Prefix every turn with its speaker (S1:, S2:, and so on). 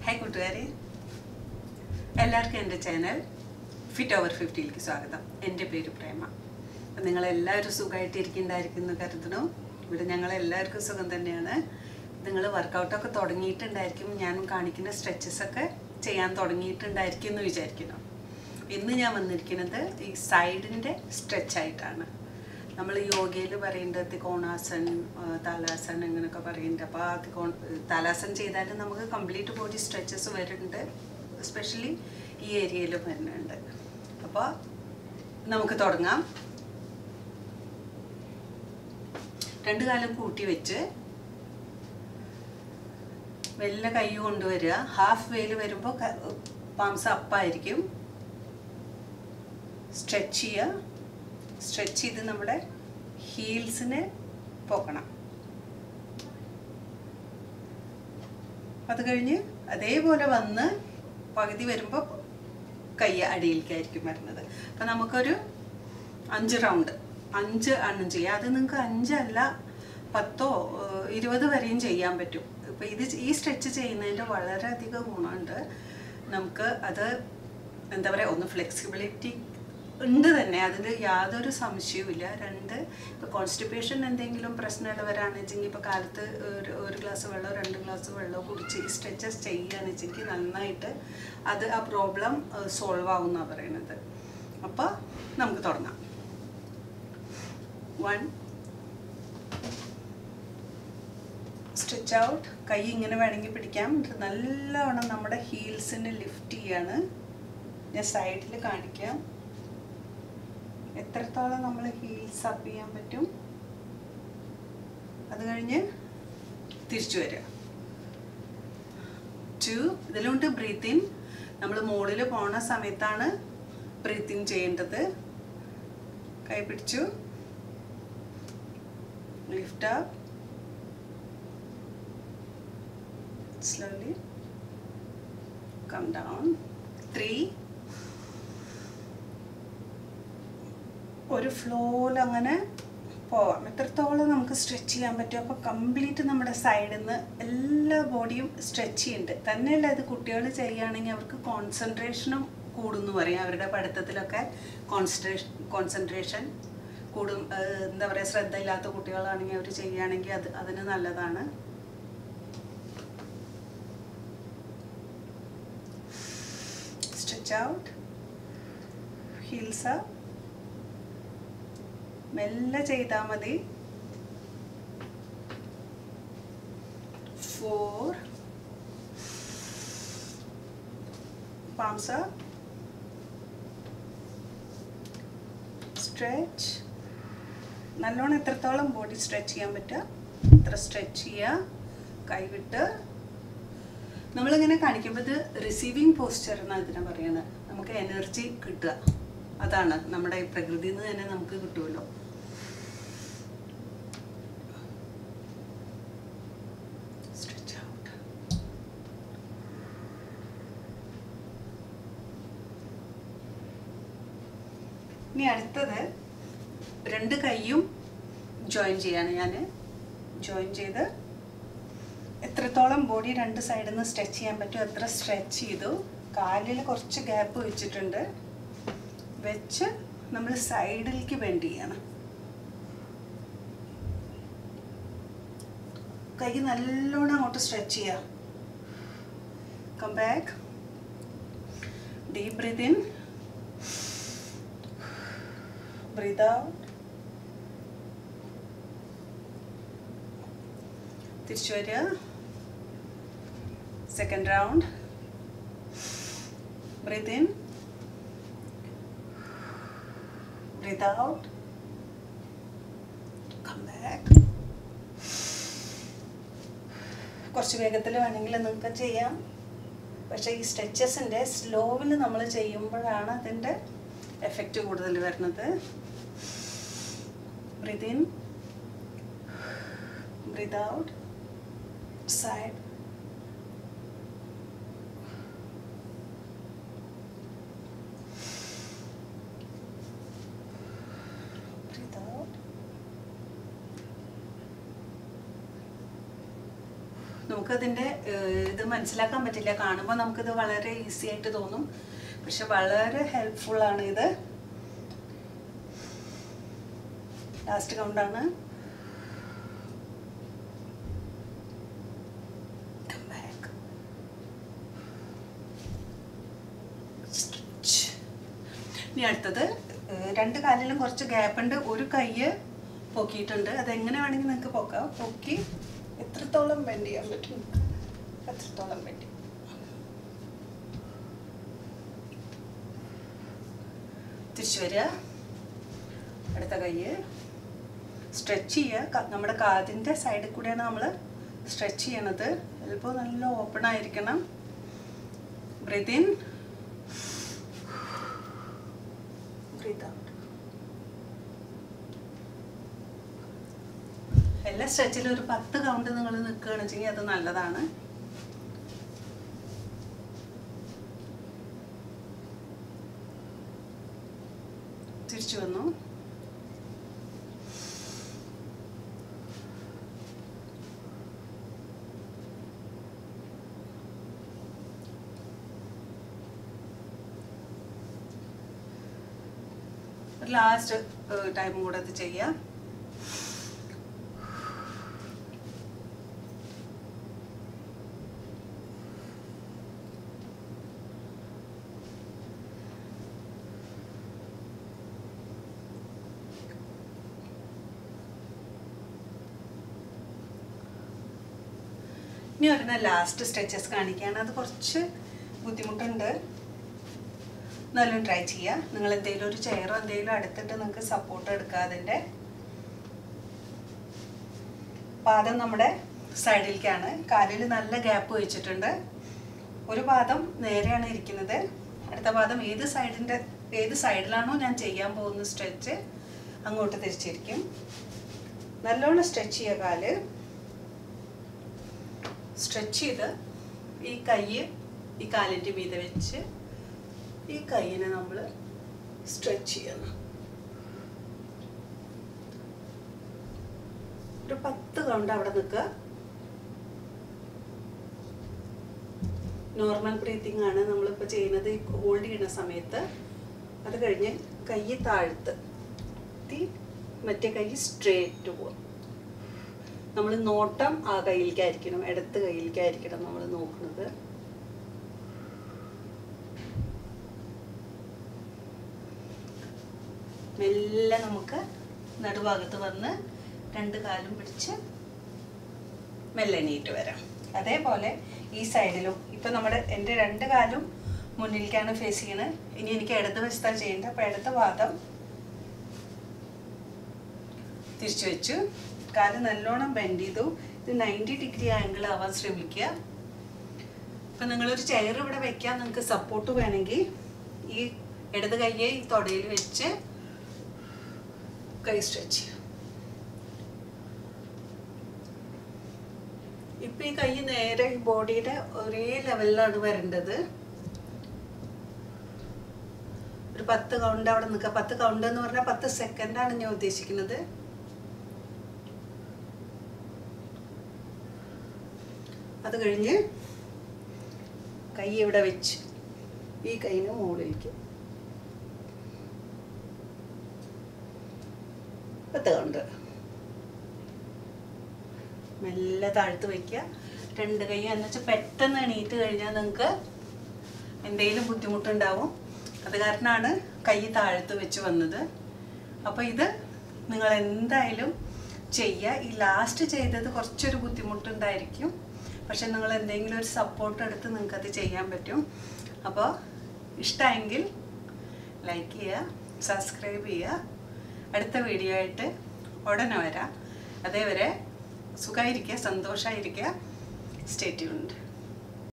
S1: Hi കൂട്ടുകാരെ എല്ലാവർക്കും എൻ്റെ ചാനൽ ഫിറ്റ് ഓവർ ഫിഫ്റ്റിയിലേക്ക് സ്വാഗതം എൻ്റെ പേര് പ്രേമ അപ്പം നിങ്ങളെല്ലാവരും സുഖമായിട്ട് ഇരിക്കുന്നുണ്ടായിരിക്കുന്നു കരുതണു ഇവിടെ ഞങ്ങളെല്ലാവർക്കും സുഖം തന്നെയാണ് നിങ്ങൾ വർക്കൗട്ടൊക്കെ തുടങ്ങിയിട്ടുണ്ടായിരിക്കും ഞാൻ കാണിക്കുന്ന സ്ട്രെച്ചസ് ഒക്കെ ചെയ്യാൻ തുടങ്ങിയിട്ടുണ്ടായിരിക്കും എന്ന് വിചാരിക്കുന്നു ഇന്ന് ഞാൻ വന്നിരിക്കുന്നത് ഈ സൈഡിൻ്റെ സ്ട്രെച്ച് ആയിട്ടാണ് നമ്മൾ യോഗയിൽ പറയുന്നത് ത്രികോണാസൻ ആ, താലാസൻ അങ്ങനെയൊക്കെ പറയുന്നുണ്ട് അപ്പോൾ ആ ത്രികോൺ താലാസൻ ചെയ്താൽ നമുക്ക് കംപ്ലീറ്റ് ബോഡി സ്ട്രെച്ചസ് വരുന്നുണ്ട് എസ്പെഷ്യലി ഈ ഏരിയയിൽ വരുന്നുണ്ട് അപ്പോൾ നമുക്ക് തുടങ്ങാം രണ്ട് കാലം കൂട്ടി വെച്ച് വെല്ല കൈ കൊണ്ടുവരിക ഹാഫ് വേയിൽ വരുമ്പോൾ പാംസ് അപ്പായിരിക്കും സ്ട്രെച്ച് ചെയ്യുക സ്ട്രെച്ച് ചെയ്ത് നമ്മുടെ ഹീൽസിനെ പോക്കണം അത് കഴിഞ്ഞ് അതേപോലെ വന്ന് പകുതി വരുമ്പോൾ കൈ അടിയിലേക്കായിരിക്കും വരുന്നത് അപ്പം നമുക്കൊരു അഞ്ച് റൗണ്ട് അഞ്ച് എണ്ണം ചെയ്യാം അത് നിങ്ങൾക്ക് അഞ്ചല്ല പത്തോ ഏഹ്, ഇരുപത് വരെയും ചെയ്യാൻ പറ്റും ഇപ്പം ഇത് ഈ സ്ട്രെച്ച് ചെയ്യുന്നതിൻ്റെ വളരെയധികം ഗുണമുണ്ട് നമുക്ക് അത് എന്താ പറയുക ഒന്ന് ഫ്ലെക്സിബിലിറ്റി ഉണ്ട് തന്നെ അതിൽ യാതൊരു സംശയവുമില്ല രണ്ട് ഇപ്പോൾ കോൺസ്റ്റിപ്പേഷൻ എന്തെങ്കിലും പ്രശ്നമുള്ളവരാണെന്നുവെച്ചെങ്കിൽ ഇപ്പോൾ കാലത്ത് ഒരു ഒരു ഗ്ലാസ് വെള്ളമോ രണ്ട് ഗ്ലാസ് വെള്ളമോ കുടിച്ച് ഈ സ്ട്രെച്ചസ് ചെയ്യുകയാണെന്ന് വെച്ചെങ്കിൽ നന്നായിട്ട് അത് ആ പ്രോബ്ലം സോൾവ് ആവും എന്നാണ് പറയുന്നത് അപ്പോൾ നമുക്ക് തുടങ്ങാം വൺ സ്ട്രെച്ച് ഔട്ട് കൈ ഇങ്ങനെ വേണമെങ്കിൽ പിടിക്കാം എന്നിട്ട് നല്ലവണ്ണം നമ്മുടെ ഹീൽസിനെ ലിഫ്റ്റ് ചെയ്യാണ് ഞാൻ സൈഡിൽ കാണിക്കാം എത്രത്തോളം നമ്മൾ ഹീൽസ് അപ്പ് ചെയ്യാൻ പറ്റും അത് കഴിഞ്ഞ് തിരിച്ചു വരിക ടു ഇതിലുണ്ട് ബ്രീത്ത് ഇൻ നമ്മൾ മുകളിൽ പോണ സമയത്താണ് ബ്രീത്ത് ഇൻ ചെയ്യേണ്ടത് കൈ പിടിച്ചു lift up slowly come down three ഒരു ഫ്ലോയിൽ അങ്ങനെ പോവാം എത്രത്തോളം നമുക്ക് സ്ട്രെച്ച് ചെയ്യാൻ പറ്റും അപ്പോൾ കംപ്ലീറ്റ് നമ്മുടെ സൈഡിൽ നിന്ന് എല്ലാ ബോഡിയും സ്ട്രെച്ച് ചെയ്യുന്നുണ്ട് തന്നെയല്ല ഇത് കുട്ടികൾ ചെയ്യുകയാണെങ്കിൽ അവർക്ക് കോൺസെൻട്രേഷനും കൂടുന്നു പറയും അവരുടെ പഠിത്തത്തിലൊക്കെ കോൺസെൻട്രേഷൻ കോൺസെൻട്രേഷൻ കൂടും ഏഹ് എന്താ പറയുക ശ്രദ്ധയില്ലാത്ത കുട്ടികളാണെങ്കിൽ അവർ ചെയ്യുകയാണെങ്കിൽ അത് അതിന് നല്ലതാണ് stretch out heels up മെല്ലെ ചെയ്താൽ മതി ഫോർ പാംസ് അപ്പ് സ്ട്രെച്ച് നല്ലോണം എത്രത്തോളം ബോഡി സ്ട്രെച്ച് ചെയ്യാൻ പറ്റുക എത്ര സ്ട്രെച്ച് ചെയ്യുക കൈവിട്ട് നമ്മളിങ്ങനെ കാണിക്കുമ്പോൾ ഇത് റിസീവിങ് പോസ്ചർ എന്നാണ് ഇതിനെ പറയുന്നത് നമുക്ക് എനർജി കിട്ടുക അതാണ് നമ്മുടെ ഈ പ്രകൃതിയിൽ നിന്ന് തന്നെ നമുക്ക് കിട്ടുമല്ലോ Stretch out. ഇനി അടുത്തത് രണ്ട് കൈയും ജോയിൻ ചെയ്യാണ് ഞാൻ ജോയിൻ ചെയ്ത് എത്രത്തോളം ബോഡി രണ്ട് സൈഡിൽ നിന്ന് സ്ട്രെച്ച് ചെയ്യാൻ പറ്റും എത്ര സ്ട്രെച്ച് ചെയ്തു കാലിൽ കുറച്ച് ഗ്യാപ്പ് വെച്ചിട്ടുണ്ട് വെച്ച് നമ്മൾ സൈഡിലേക്ക് ബെൻഡ് ചെയ്യണം കൈ നല്ലോണം അങ്ങോട്ട് സ്ട്രെച്ച് ചെയ്യാം come back deep breath in breathe out തിരിച്ചു വരിക second round breathe in breathe out come back കുറച്ച് വേഗത്തിൽ വേണമെങ്കിൽ നിങ്ങൾക്ക് ചെയ്യാം പക്ഷേ ഈ സ്ട്രെച്ചസിൻ്റെ സ്ലോവിൽ നമ്മൾ ചെയ്യുമ്പോഴാണ് അതിൻ്റെ എഫക്റ്റ് കൂടുതൽ വരുന്നത് breathe in breathe out side breathe out നമുക്കതിൻ്റെ ഏഹ്, ഇത് മനസ്സിലാക്കാൻ പറ്റില്ല കാണുമ്പോൾ നമുക്കിത് വളരെ ഈസി ആയിട്ട് തോന്നും പക്ഷെ വളരെ ഹെൽപ്ഫുള്ളാണ് ഇത് ലാസ്റ്റ് കൗണ്ടാണ് Come back. Stretch. ഇനി അടുത്തത് ഏഹ്, രണ്ട് കാലിലും കുറച്ച് ഗ്യാപ്പ് ഉണ്ട് ഒരു കയ്യ് പൊക്കിയിട്ടുണ്ട് അതെങ്ങനെ വേണമെങ്കിൽ നിങ്ങൾക്ക് പൊക്കാം പൊക്കി എത്രത്തോളം ബെൻഡ് ചെയ്യാൻ പറ്റും എത്രത്തോളം ബെൻഡ് തിരിച്ചു വരിക അടുത്ത കയ്യ് സ്ട്രെച്ച് ചെയ്യുക ക- നമ്മുടെ കാതിൻ്റെ സൈഡിൽ കൂടെയാണ് നമ്മൾ സ്ട്രെച്ച് ചെയ്യണത് ചിലപ്പോൾ നല്ല ഓപ്പൺ ആയിരിക്കണം ബ്രീത്ത് ഇൻ ബ്രീത്ത് ഔട്ട് എല്ലാ സ്ട്രെച്ചിലും ഒരു പത്ത് കൗണ്ട് നിങ്ങൾ നിൽക്കുകയാണെന്ന് വെച്ചെങ്കിൽ അത് നല്ലതാണ് തിരിച്ചു വന്നു ലാസ്റ്റ് ടൈം കൂടെ അത് ചെയ്യാം ഇനി ഒരെണ്ണം ലാസ്റ്റ് സ്ട്രെച്ചസ് കാണിക്കുകയാണ് അത് കുറച്ച് ബുദ്ധിമുട്ടുണ്ട് നല്ലോണം ട്രൈ ചെയ്യുക നിങ്ങൾ എന്തെങ്കിലും ഒരു ചെയറോ എന്തെങ്കിലും അടുത്തിട്ട് നിങ്ങൾക്ക് സപ്പോർട്ട് എടുക്കുക അതിൻ്റെ പാദം നമ്മുടെ സൈഡിലേക്കാണ് കാലിൽ നല്ല ഗ്യാപ്പ് വെച്ചിട്ടുണ്ട് ഒരു പാദം നേരെയാണ് ഇരിക്കുന്നത് അടുത്ത പാദം ഏത് സൈഡിൻ്റെ ഏത് സൈഡിലാണോ ഞാൻ ചെയ്യാൻ പോകുന്ന സ്ട്രെച്ച് അങ്ങോട്ട് തിരിച്ചിരിക്കും നല്ലോണം സ്ട്രെച്ച് ചെയ്യുക കാല് സ്ട്രെച്ച് ചെയ്ത് ഈ കൈ ഈ കാലിൻ്റെ മീതെ വെച്ച് ഈ കൈയിനെ നമ്മൾ സ്ട്രെച്ച് ചെയ്യണം ഒരു പത്ത് കൗണ്ട് അവിടെ നിൽക്കുക നോർമൽ ബ്രീത്തിങ് ആണ് നമ്മളിപ്പോൾ ചെയ്യുന്നത് ഹോൾഡ് ചെയ്യുന്ന സമയത്ത് അത് കഴിഞ്ഞ് കൈ താഴ്ത്ത് തി മറ്റേ കൈ സ്ട്രേറ്റ് പോവുക നമ്മൾ നോട്ടം ആ കയ്യിലേക്കായിരിക്കണം ഇടത്ത് കയ്യിലേക്കായിരിക്കണം നമ്മൾ നോക്കുന്നത് മെല്ലെ നമുക്ക് നടുഭാഗത്ത് വന്ന് രണ്ട് കാലും പിടിച്ച് മെല്ലെ എണീറ്റ് വരാം അതേപോലെ ഈ സൈഡിലും ഇപ്പം നമ്മുടെ എൻ്റെ രണ്ട് കാലും മുന്നിലേക്കാണ് ഫേസ് ചെയ്യണത് ഇനി എനിക്ക് ഇടത് വശത്താണ് ചെയ്യേണ്ടത് അപ്പം ഇടത് പാദം തിരിച്ചു വെച്ചു കാല് നല്ലോണം ബെൻഡ് ചെയ്തു ഇത് നയൻറ്റി ഡിഗ്രി ആംഗിൾ ആവാൻ ശ്രമിക്കുക ഇപ്പം നിങ്ങളൊരു ചെയർ ഇവിടെ വെക്കാൻ നിങ്ങൾക്ക് സപ്പോർട്ട് വേണമെങ്കിൽ ഈ ഇടത് കൈയെ ഈ തൊടയിൽ വെച്ച് കൈ സ്ട്രെച്ച് ചെയ്യുക ഇപ്പം ഈ കൈ നേരെ ഈ ബോഡിയുടെ ഒരേ ലെവലിലാണ് വരേണ്ടത് ഒരു പത്ത് കൗണ്ട് അവിടെ നിൽക്കുക പത്ത് കൗണ്ട് എന്ന് പറഞ്ഞാൽ പത്ത് സെക്കൻഡാണ് ഞാൻ ഉദ്ദേശിക്കുന്നത് അത് കഴിഞ്ഞ് കൈ ഇവിടെ വെച്ച് ഈ കൈന് മുകളിലേക്ക് പത്ത് കൗണ്ട് മെല്ലെ താഴ്ത്ത് വയ്ക്കുക രണ്ട് കൈ എന്ന് വെച്ചാൽ പെട്ടെന്ന് എണീറ്റ് കഴിഞ്ഞാൽ നിങ്ങൾക്ക് എന്തെങ്കിലും ബുദ്ധിമുട്ടുണ്ടാവും അത് കാരണമാണ് കൈ താഴ്ത്ത് വെച്ച് വന്നത് അപ്പോൾ ഇത് നിങ്ങൾ എന്തായാലും ചെയ്യുക ഈ ലാസ്റ്റ് ചെയ്തത് കുറച്ചൊരു ബുദ്ധിമുട്ടുണ്ടായിരിക്കും പക്ഷെ നിങ്ങൾ എന്തെങ്കിലും ഒരു സപ്പോർട്ട് എടുത്ത് നിങ്ങൾക്കത് ചെയ്യാൻ പറ്റും അപ്പോൾ ഇഷ്ടമെങ്കിൽ ലൈക്ക് ചെയ്യുക സബ്സ്ക്രൈബ് ചെയ്യുക അടുത്ത വീഡിയോ ആയിട്ട് ഉടനെ വരാം അതേവരെ സുഖമായിരിക്കുക സന്തോഷമായിരിക്കുക സ്റ്റേ ട്യൂൺഡ്